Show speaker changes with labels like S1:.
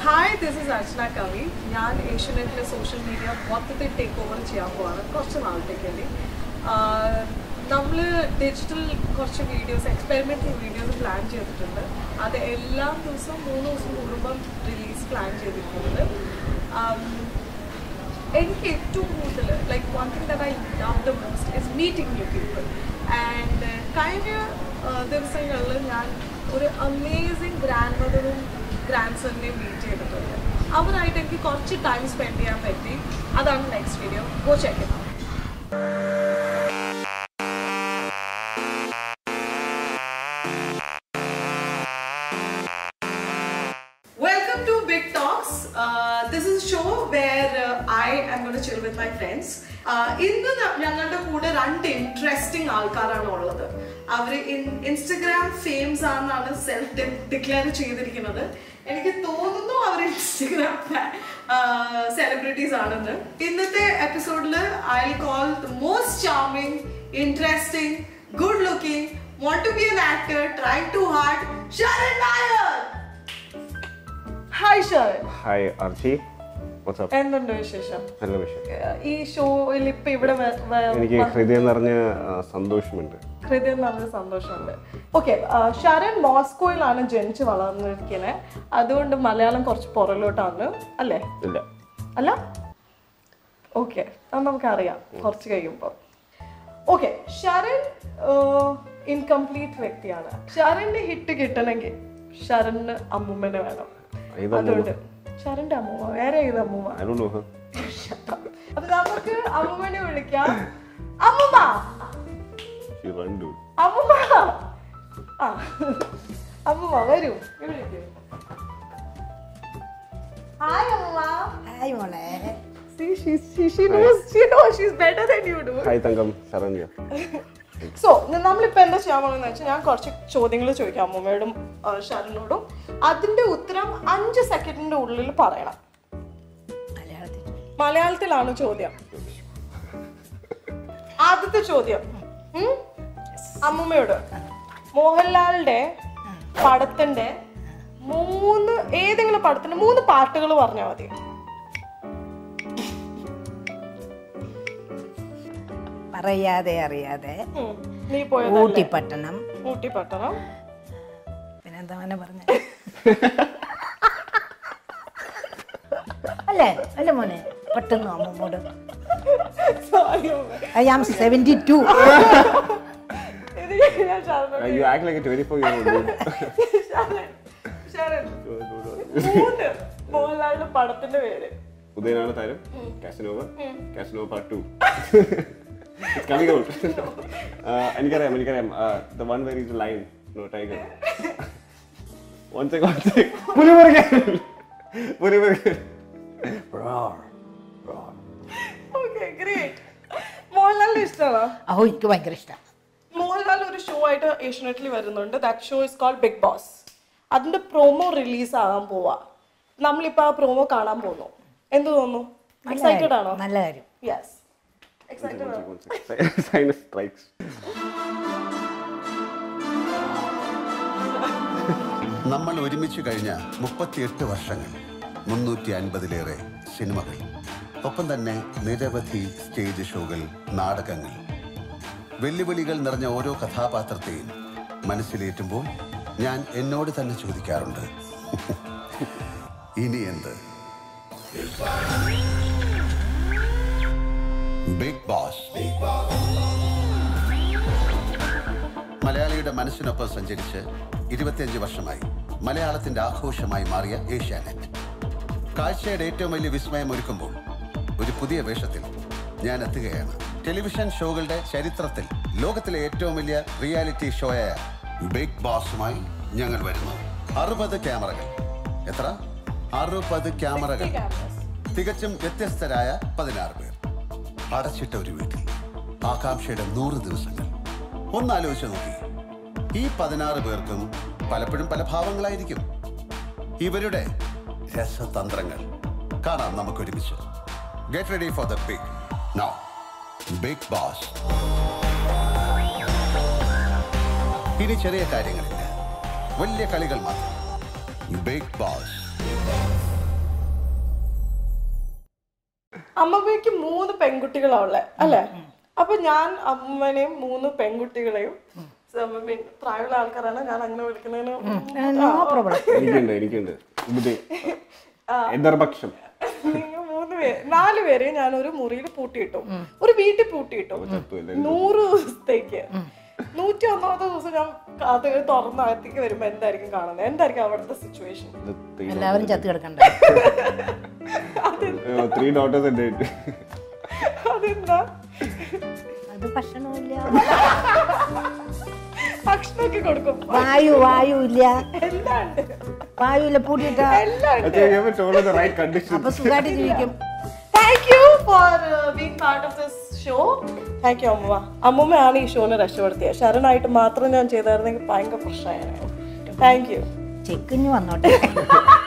S1: Hi this is Archana Kavi ഞാൻ ഏഷ്യനെറ്റിലെ social media മൊത്തത്തിൽ ടേക്ക് ഓവർ ചെയ്യാൻ പോവാണ് കുറച്ച് നാളത്തേക്ക് വേണ്ടി നമ്മൾ ഡിജിറ്റൽ കുറച്ച് വീഡിയോസ് എക്സ്പെരിമെൻ്റൽ വീഡിയോസ് പ്ലാൻ ചെയ്തിട്ടുണ്ട് അത് എല്ലാ ദിവസവും മൂന്ന് ദിവസം കൂടുമ്പം റിലീസ് പ്ലാൻ ചെയ്തിട്ടുണ്ട് Um, എനിക്ക് ഏറ്റവും കൂടുതൽ like one thing that I love the most is meeting new people and കഴിഞ്ഞ uh, ദിവസങ്ങളിൽ ഞാൻ ഒരു അമേസിങ് ഗ്രാൻഡ് മദറും ഗ്രാൻഡ് സണിനെയും മീറ്റ് ചെയ്തിട്ടുണ്ട് അവരായിട്ട് എനിക്ക് കുറച്ച് ടൈം സ്പെൻഡ് ചെയ്യാൻ പറ്റി അതാണ് next video go check it Welcome to Big Talks. Uh, this is a show where uh, I am going to chill with my friends. Uh, ഇന്ന് ന- ഞങ്ങളുടെ കൂടെ രണ്ട് ഇൻട്രസ്റ്റിംഗ് ആൾക്കാരാണ് ഉള്ളത് അവര് ഇൻസ്റ്റഗ്രാം ഫെയിംസ് ആണെന്നാണ് സെൽഫ് ഡിക്ലെയർ ചെയ്തിരിക്കുന്നത് എനിക്ക് തോന്നുന്നു അവർ ഇൻസ്റ്റഗ്രാം സെലിബ്രിറ്റീസ് ആണെന്ന് ഇന്നത്തെ എപ്പിസോഡിൽ I call the most charming interesting good looking want to be an actor, trying too hard, Sharon Nair! Hi Shan
S2: hi Archie what's up
S1: എന്തുണ്ട് വിശേഷം
S2: നല്ല വിഷയം
S1: ഏഹ് ഈ ഷോയിൽ ഇപ്പൊ ഇവിടെ വ- വ-
S2: എനിക്ക് ഹൃദയം നിറഞ്ഞ ആ, സന്തോഷമുണ്ട്
S1: ഹൃദയം നല്ല സന്തോഷമുണ്ട് ഓക്കെ ഷരൺ മോസ്കോയിലാണ് ജനിച്ച് വളർന്നിരിക്കുന്നത് അതുകൊണ്ട് മലയാളം കുറച്ച് പുറകിലോട്ടാണ് അല്ലേ
S2: ഇല്ല
S1: അല്ല ഓക്കെ അത് നമുക്കറിയാം കുറച്ച് കഴിയുമ്പോൾ ഓക്കെ ഷരൺ ഇൻകംപ്ലീറ്റ് വ്യക്തിയാണ് ഷരന്റെ ഹിറ്റ് കിട്ടണമെങ്കിൽ ഷരണിന് അമ്മൂമ്മനെ വേണം
S2: ഏത്
S1: അതുകൊണ്ട് ഷരന്റെ അമ്മൂമ്മ വേറെ ഏത് അമ്മൂമ്മ
S2: ഐ ഡോണ്ട് നോ ഹർ
S1: അപ്പൊ നമുക്ക് അമ്മൂമ്മനെ വിളിക്കാം അമ്മൂമ്മ
S2: ഷി റൺ ഡു
S1: അമ്മൂമ്മ ആ അമ്മൂമ്മ വരൂ ഇവിടെ ഇരിക്കൂ. ഹായ് അമ്മൂമ്മ
S3: ഹായ് മോളെ
S1: See, she's, she, she knows, she knows she's better than you do.
S2: Hi തങ്കം ശരണ്യ
S1: സോ നമ്മളിപ്പോ എന്താ ചെയ്യാൻ പോകുന്നത് വെച്ചാൽ ഞാൻ കുറച്ച് ചോദ്യങ്ങൾ ചോദിക്കാം അമ്മൂമ്മയോടും ആ, ശരണിനോടും അതിന്റെ ഉത്തരം അഞ്ച് സെക്കൻഡിന്റെ ഉള്ളിൽ പറയണം
S3: മലയാളത്തിൽ
S1: മലയാളത്തിലാണ് ചോദ്യം ആദ്യത്തെ ചോദ്യം ഉം? അമ്മൂമ്മയോട് മോഹൻലാലിന്റെ പടത്തിന്റെ മൂന്ന് ഏതെങ്കിലും പടത്തിന്റെ മൂന്ന് പാട്ടുകൾ പറഞ്ഞാൽ മതി
S3: പറയാതെ അറിയാതെ
S1: ഉം. നീ പോയത്
S3: ഊട്ടിപ്പട്ടണം
S1: ഊട്ടി പട്ടണം
S3: പിന്നെന്താ മോനെ പറഞ്ഞ അല്ലേ അല്ലേ മോനെ പെട്ടെന്ന് അമ്മൂമ്മോട്
S1: sorry
S3: I am seventy two
S1: ഇത് ഞാൻ ശരണോട്
S2: you act like a 24 year old
S1: Sharon, Sharon. മൂന്ന് മോഹൻലാലിന്റെ പടത്തിന്റെ പേര്
S2: ഉദയനാണ് താരം Casanova Casanova part 2 it's coming out എനിക്കറിയാം എനിക്കറിയാം the one very is line no tiger one second one second Pulimurugan Pulimurugan Roar, roar.
S1: Okay great മോഹൻലാലിന്റെ ഇഷ്ടമാണോ
S3: അഹോ എനിക്ക് ഭയങ്കര ഇഷ്ടമാണ്
S1: മോഹൻലാൽ ഒരു ഷോ ആയിട്ട് ഏഷ്യനെറ്റിൽ വരുന്നുണ്ട് that show is called big boss അതിന്റെ പ്രൊമോ റിലീസ് ആകാൻ പോവാ നമ്മളിപ്പോ ആ പ്രൊമോ കാണാൻ പോകുന്നു എന്ത് തോന്നുന്നു എക്സൈറ്റഡ് ആണോ
S3: നല്ല കാര്യം
S1: യെസ് എക്സൈറ്റഡ് ആണോ
S2: One second. Sinus strikes.
S4: നമ്മൾ ഒരുമിച്ച് കഴിഞ്ഞ മുപ്പത്തിയെട്ട് വർഷങ്ങൾ മുന്നൂറ്റി അൻപതിലേറെ സിനിമകൾ ഒപ്പം തന്നെ നിരവധി സ്റ്റേജ് ഷോകൾ നാടകങ്ങൾ വെല്ലുവിളികൾ നിറഞ്ഞ ഓരോ കഥാപാത്രത്തെയും മനസ്സിലേറ്റുമ്പോൾ ഞാൻ എന്നോട് തന്നെ ചോദിക്കാറുണ്ട് ഇനി എന്ത് ബിഗ് ബോസ് മലയാളിയുടെ മനസ്സിനൊപ്പം സഞ്ചരിച്ച് ഇരുപത്തിയഞ്ച് വർഷമായി മലയാളത്തിന്റെ ആഘോഷമായി മാറിയ ഏഷ്യാനെറ്റ് കാഴ്ചയുടെ ഏറ്റവും വലിയ വിസ്മയം ഒരുക്കുമ്പോൾ ഒരു പുതിയ വേഷത്തിൽ ഞാൻ എത്തുകയാണ് ടെലിവിഷൻ ഷോകളുടെ ചരിത്രത്തിൽ ലോകത്തിലെ ഏറ്റവും വലിയ റിയാലിറ്റി ഷോയായ ബിഗ് ബോസുമായി ഞങ്ങൾ വരുന്നു അറുപത് ക്യാമറകൾ എത്ര അറുപത് ക്യാമറകൾ തികച്ചും വ്യത്യസ്തരായ പതിനാറ് പേർ അടച്ചിട്ട ഒരു വീട്ടിൽ ആകാംക്ഷയുടെ നൂറ് ദിവസങ്ങൾ ഒന്നാലോചിച്ച് നോക്കി ഈ പതിനാറ് പേർക്കും പലപ്പോഴും പല ഭാവങ്ങളായിരിക്കും ഇവരുടെ രസതന്ത്രങ്ങൾ കാണാം നമുക്ക് ഒരുമിച്ച് get ready for the big no big boss ഇനി ചെറിയ കാര്യങ്ങളില്ല വലിയ കളികൾ മാത്രം ബിഗ് ബോസ്
S5: അമ്മമ്മയ്ക്ക് മൂന്ന് പെൺകുട്ടികളാ ഉള്ളെ അല്ലേ അപ്പൊ ഞാൻ അമ്മനെയും മൂന്ന് പെൺകുട്ടികളെയും അമ്മമ്മ പ്രായമുള്ള ആൾക്കാരാണ് ഞാൻ അങ്ങനെ വിളിക്കുന്നതിന്
S3: നോ പ്രോബ്ലം
S2: എനിക്കുണ്ട് എനിക്കുണ്ട് ബുദ്ധി എതിർപക്ഷം
S5: നിങ്ങൾ മൂന്ന് പേര് നാല് പേരെ ഞാൻ ഒരു മുറിയിൽ പൂട്ടിയിട്ടു ഒരു വീട്ടിൽ പൂട്ടിയിട്ടു നൂറ് ദിവസത്തേക്ക് നൂറ്റി ഒന്നാമത്തെ ദിവസം ഞാൻ അത് തുറന്ന് അകത്തേക്ക് വരുമ്പോ എന്തായിരിക്കും കാണുന്നത് എന്തായിരിക്കും അവിടുത്തെ സിറ്റുവേഷൻ
S3: എല്ലാവരും ചത്ത് കിടക്കണ്ട
S2: ത്രീ ഡോട്ടേഴ്സ് ഉണ്ട്
S5: അതെന്താ
S3: അത് ഭക്ഷണമില്ല
S5: ഭക്ഷണമൊക്കെ കൊടുക്കും
S3: വായു വായു ഇല്ല
S5: എല്ലാം ഉണ്ട്
S3: വായുവില്ല പൂട്ടിയിട്ട
S5: എല്ലാം ഉണ്ട്
S2: Okay, you haven't told us the right condition.
S3: അപ്പൊ സുഖമായിട്ട് ജീവിക്കും
S5: thank you for being part of this show thank you അമ്മ അമ്മമ്മയാണ് ഈ ഷോനെ രക്ഷപ്പെടുത്തിയത് ശരണായിട്ട് മാത്രം ഞാൻ ചെയ്തായിരുന്നെങ്കിൽ ഭയങ്കര പ്രശ്നമായിരുന്നു താങ്ക് യു
S3: ചെക്കിഞ്ഞ് വന്നോട്ടെ